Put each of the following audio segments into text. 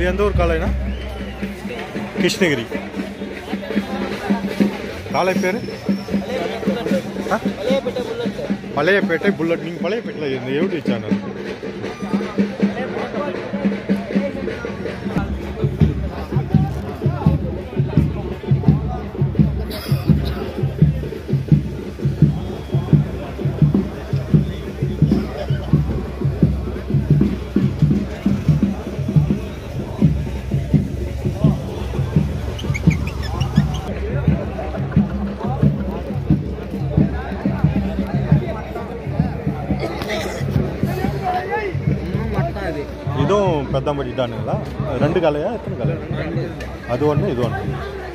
எந்த ஊர் காளைனா கிருஷ்ணகிரி காளை பேர் பழையப்பேட்டை புல்லட் நீங்கள் பழையப்பேட்டையில் இந்த யூடியூப் சேனல் இதுவும் பெத்தாம்பட்டி தானுங்களா ரெண்டு காலையா எத்தனை காலை அது ஒன்று இது ஒன்று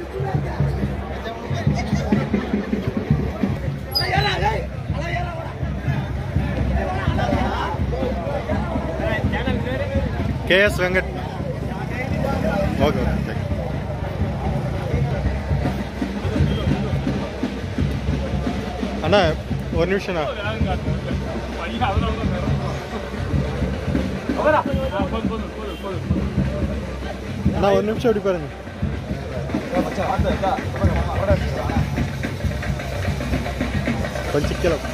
கேஎஸ் வெங்கட் ஓகே ஓகே அண்ணா ஒரு நிமிஷம்ண்ணா அண்ணா ஒரு நிமிஷம் எப்படி பாருங்க கொஞ்சம் கிலோ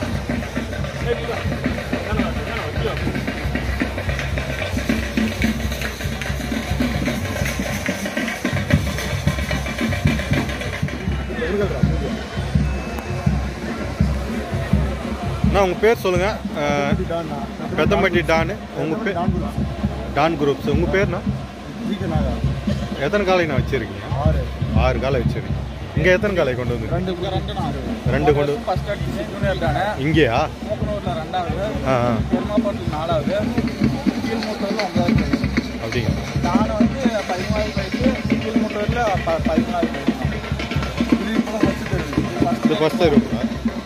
அண்ணா உங்கள் பேர் சொல்லுங்கள் பெத்தம்பட்டி டானு உங்கள் பேர் டான் குரூப்ஸ் உங்கள் பேர்ண்ணா எத்தனை காலை நான் வச்சுருக்கீங்க ஆறு காலை வச்சுருக்கீங்க இங்கே எத்தனை காலை கொண்டு வந்து ரெண்டு ரெண்டு நாலு ரெண்டு கொண்டு ஃபர்ஸ்ட் அடிச்சு ஜூனியர் தானே இங்கேயா மூக்கனூரில் ரெண்டாவது ஆ ஆ பெருமாப்பட்டில் நாலாவது கீழ்மூட்டூரில் ஒன்பதாவது அப்படிங்க நான் வந்து பதிமூணாவது வயசு கீழ்மூட்டூரில் ப பதிமூணாவது வயசு இது இப்போ தான் ஃபஸ்ட்டு இது ஃபஸ்ட் இருக்குங்களா